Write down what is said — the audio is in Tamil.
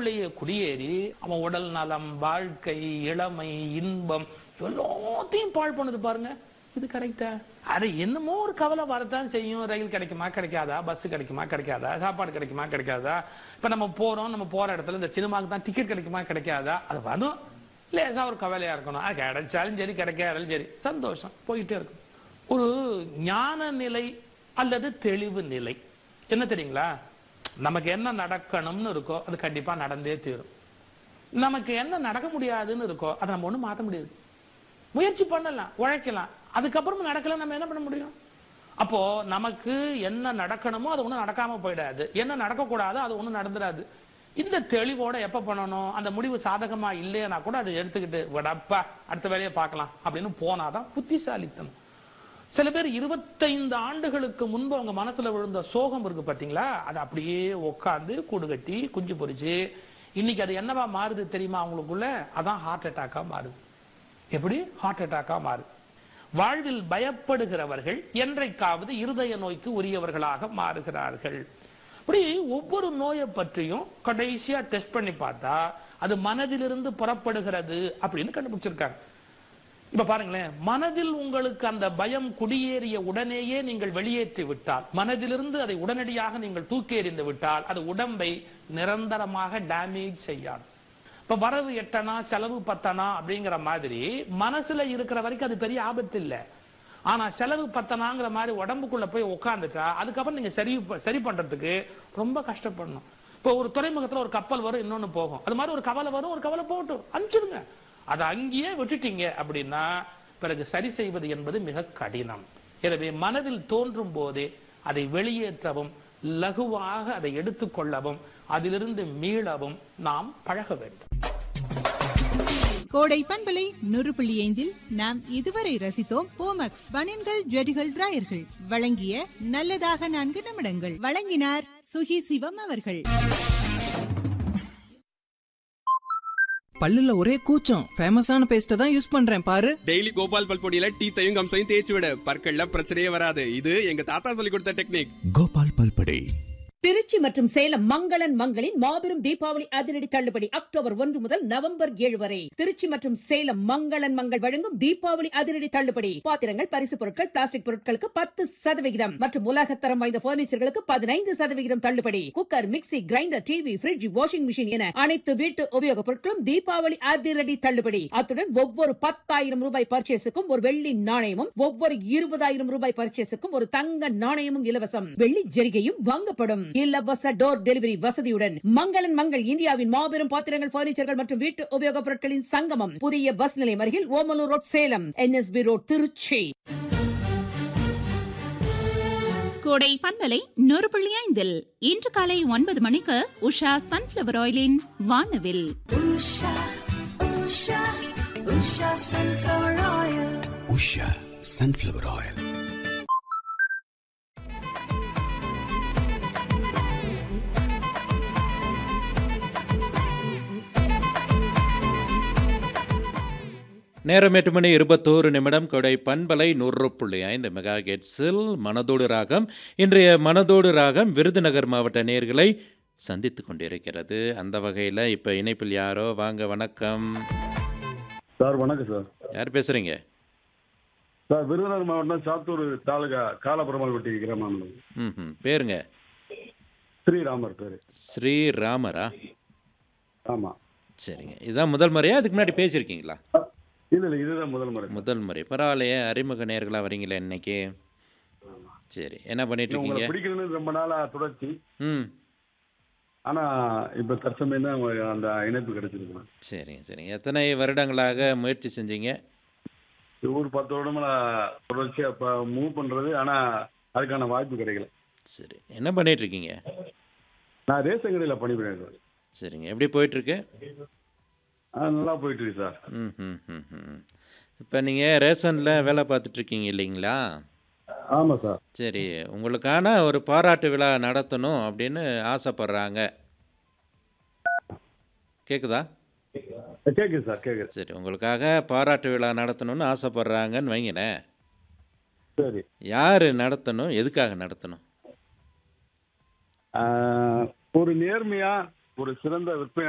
மனதுக்குள்ளேயே குடியேறி அவன் உடல் நலம் வாழ்க்கை இளமை இன்பம் எல்லாத்தையும் பாழ் பண்ணுது பாருங்க இது கரெக்டா அது என்னமோ ஒரு கவலை வரத்தான் செய்யும் ரயில் கிடைக்குமா கிடைக்காதா பஸ் கிடைக்குமா கிடைக்காதா சாப்பாடு கிடைக்குமா கிடைக்காதா இப்ப நம்ம போறோம் நம்ம போற இடத்துல இந்த சினிமாக்கு தான் டிக்கெட் கிடைக்குமா கிடைக்காதா அது வரும் லேசா ஒரு கவலையா இருக்கணும் அது கிடைச்சாலும் சரி கிடைக்காதாலும் சரி சந்தோஷம் போயிட்டே இருக்கும் ஒரு ஞான நிலை அல்லது தெளிவு நிலை என்ன தெரியுங்களா நமக்கு என்ன நடக்கணும்னு இருக்கோ அது கண்டிப்பா நடந்தே தீரும் நமக்கு என்ன நடக்க முடியாதுன்னு இருக்கோ அதை நம்ம ஒண்ணும் மாத்த முடியாது முயற்சி பண்ணலாம் உழைக்கலாம் அதுக்கப்புறம் நடக்கல நம்ம என்ன பண்ண முடியும் அப்போ நமக்கு என்ன நடக்கணுமோ அது ஒண்ணும் நடக்காம போயிடாது என்ன நடக்கக்கூடாதோ அது ஒண்ணும் நடந்துடாது இந்த தெளிவோட எப்ப பண்ணணும் அந்த முடிவு சாதகமா இல்லையா கூட அதை எடுத்துக்கிட்டு விடப்பா அடுத்த வேலையை பார்க்கலாம் அப்படின்னு போனாதான் புத்திசாலித்தனம் சில பேர் இருபத்தைந்து ஆண்டுகளுக்கு முன்பு அவங்க மனசுல விழுந்த சோகம் இருக்கு பாத்தீங்களா அது அப்படியே உட்காந்து கூடு கட்டி குஞ்சு பொரிச்சு இன்னைக்கு அது என்னவா மாறுது தெரியுமா அவங்களுக்குள்ள அதான் ஹார்ட் அட்டாக்கா மாறுது எப்படி ஹார்ட் அட்டாக்கா மாறுது வாழ்வில் பயப்படுகிறவர்கள் என்றைக்காவது இருதய நோய்க்கு உரியவர்களாக மாறுகிறார்கள் அப்படி ஒவ்வொரு நோயை பற்றியும் கடைசியா டெஸ்ட் பண்ணி பார்த்தா அது மனதிலிருந்து புறப்படுகிறது அப்படின்னு கண்டுபிடிச்சிருக்காங்க இப்ப பாருங்களேன் மனதில் உங்களுக்கு அந்த பயம் குடியேறிய உடனேயே நீங்கள் வெளியேற்றி விட்டால் மனதிலிருந்து அதை உடனடியாக நீங்கள் தூக்கி எறிந்து விட்டால் அது உடம்பை நிரந்தரமாக டேமேஜ் செய்யாது இப்ப வரவு எட்டனா செலவு பத்தனா அப்படிங்கிற மாதிரி மனசுல இருக்கிற வரைக்கும் அது பெரிய ஆபத்து இல்ல ஆனா செலவு பத்தனாங்கிற மாதிரி உடம்புக்குள்ள போய் உட்காந்துட்டா அதுக்கப்புறம் நீங்க சரி ப- சரி பண்றதுக்கு ரொம்ப கஷ்டப்படணும் இப்போ ஒரு துறைமுகத்துல ஒரு கப்பல் வரும் இன்னொன்னு போகும் அது மாதிரி ஒரு கவலை வரும் ஒரு கவலை போகட்டும் அனுப்பிச்சிடுங்க அதை அங்கேயே விட்டுட்டீங்க அப்படின்னா பிறகு சரி செய்வது என்பது மிக கடினம் எனவே மனதில் தோன்றும் போதே அதை வெளியேற்றவும் லகுவாக அதை எடுத்துக்கொள்ளவும் அதிலிருந்து மீளவும் நாம் பழக வேண்டும் கோடை பண்பலை நூறு புள்ளி ஐந்தில் நாம் இதுவரை ரசித்தோம் போமக்ஸ் பனியன்கள் ஜெடிகள் டிராயர்கள் வழங்கிய நல்லதாக நான்கு நிமிடங்கள் வழங்கினார் சுகி சிவம் அவர்கள் பல்லுல ஒரே கூச்சம் ஃபேமஸான பேஸ்ட தான் யூஸ் பண்றேன் பாரு டெய்லி கோபால் பல் பொடியில டீத்தையும் கம்சையும் தேய்ச்சி விட பற்கள்ல பிரச்சனையே வராது இது எங்க தாத்தா சொல்லி கொடுத்த டெக்னிக் கோபால் பல்படை திருச்சி மற்றும் சேலம் மங்களன் மங்களின் மாபெரும் தீபாவளி அதிரடி தள்ளுபடி அக்டோபர் ஒன்று முதல் நவம்பர் ஏழு வரை திருச்சி மற்றும் சேலம் மங்களன் மங்கள் வழங்கும் தீபாவளி அதிரடி தள்ளுபடி பாத்திரங்கள் பரிசு பொருட்கள் பிளாஸ்டிக் பொருட்களுக்கு பத்து சதவிகிதம் மற்றும் உலகத்தரம் வாய்ந்த பர்னிச்சர்களுக்கு பதினைந்து சதவிகிதம் தள்ளுபடி cooker mixie grinder TV fridge washing machine என அனைத்து வீட்டு உபயோகப் பொருட்களும் தீபாவளி அதிரடி தள்ளுபடி அத்துடன் ஒவ்வொரு பத்தாயிரம் ரூபாய் பர்ச்சேஸுக்கும் ஒரு வெள்ளி நாணயமும் ஒவ்வொரு இருபதாயிரம் ரூபாய் பர்ச்சேஸுக்கும் ஒரு தங்க நாணயமும் இலவசம் வெள்ளி ஜெரிகையும் வாங்கப்படும் இலவச டோர் டெலிவரி வசதியுடன் மங்களன் மங்கள் இந்தியாவின் மாபெரும் பாத்திரங்கள் பர்னிச்சர்கள் மற்றும் வீட்டு உபயோகப் பொருட்களின் சங்கமம் புதிய பஸ் நிலையம் அருகில் Omalur road Salem NSP road Trichy Kodai பண்பலை நூறு புள்ளி ஐந்தில் இன்று காலை ஒன்பது மணிக்கு உஷா சன்ஃபிளவர் ஆயிலின் வானவில் உஷா சன்ஃபிளவர் ஆயில் நேரம் எட்டு மணி இருபத்தோரு நிமிடம் கொடை பண்பலை நூறு புள்ளி ஐந்து மெகா கெட்ஸில் மனதோடு ராகம் இன்றைய மனதோடு ராகம் விருதுநகர் மாவட்ட நேர்களை சந்தித்து கொண்டிருக்கிறது அந்த வகையில் இப்போ இணைப்பில் யாரோ வாங்க வணக்கம் சார் வணக்கம் சார் யார் பேசுகிறீங்க சார் விருதுநகர் மாவட்டம் சாத்தூர் தாலுகா காலபுரமால்பட்டி கிராமம் ம் பேருங்க ஸ்ரீராமர் பேர் ஸ்ரீராமரா ஆமாம் சரிங்க இதுதான் முதல் முறையா அதுக்கு முன்னாடி பேசியிருக்கீங்களா இல்லை இல்லை இதுதான் முதல் முறை முதல் முறை பரவாயில்லையே அறிமுக நேர்களாக வரீங்களே இன்னைக்கு சரி என்ன பண்ணிட்டு உங்களை இருக்கீங்க பிடிக்கணும்னு ரொம்ப நாளா தொடர்ச்சி ம் ஆனா இப்ப தற்சமயம் தான் உங்களுக்கு அந்த இணைப்பு கிடைச்சிருக்கு சரிங்க சரிங்க எத்தனை வருடங்களாக முயற்சி செஞ்சீங்க ஒரு பத்து வருடமா நான் தொடர்ச்சியா இப்ப மூவ் பண்றது ஆனா அதுக்கான வாய்ப்பு கிடைக்கல சரி என்ன பண்ணிட்டு இருக்கீங்க நான் ரேஷன் கடையில் பணிபுரியும் சார் சரிங்க எப்படி போயிட்டுருக்கு ஆ, நல்லா போயிட்டு இருக்கு சார் ம் ம் ம் ம் இப்போ நீங்கள் ரேஷனில் வேலை பார்த்துட்ருக்கீங்க இல்லைங்களா ஆமா சார் சரி உங்களுக்கான ஒரு பாராட்டு விழா நடத்தணும் அப்படின்னு ஆசைப்படுறாங்க கேட்குதா கேக்குது சார் கேக்குது சரி உங்களுக்காக பாராட்டு விழா நடத்தணும்னு ஆசைப்படுறாங்கன்னு வைங்களேன் சரி யார் நடத்தணும் எதுக்காக நடத்தணும் ஆ, ஒரு நேர்மையா ஒரு சிறந்த விற்பனை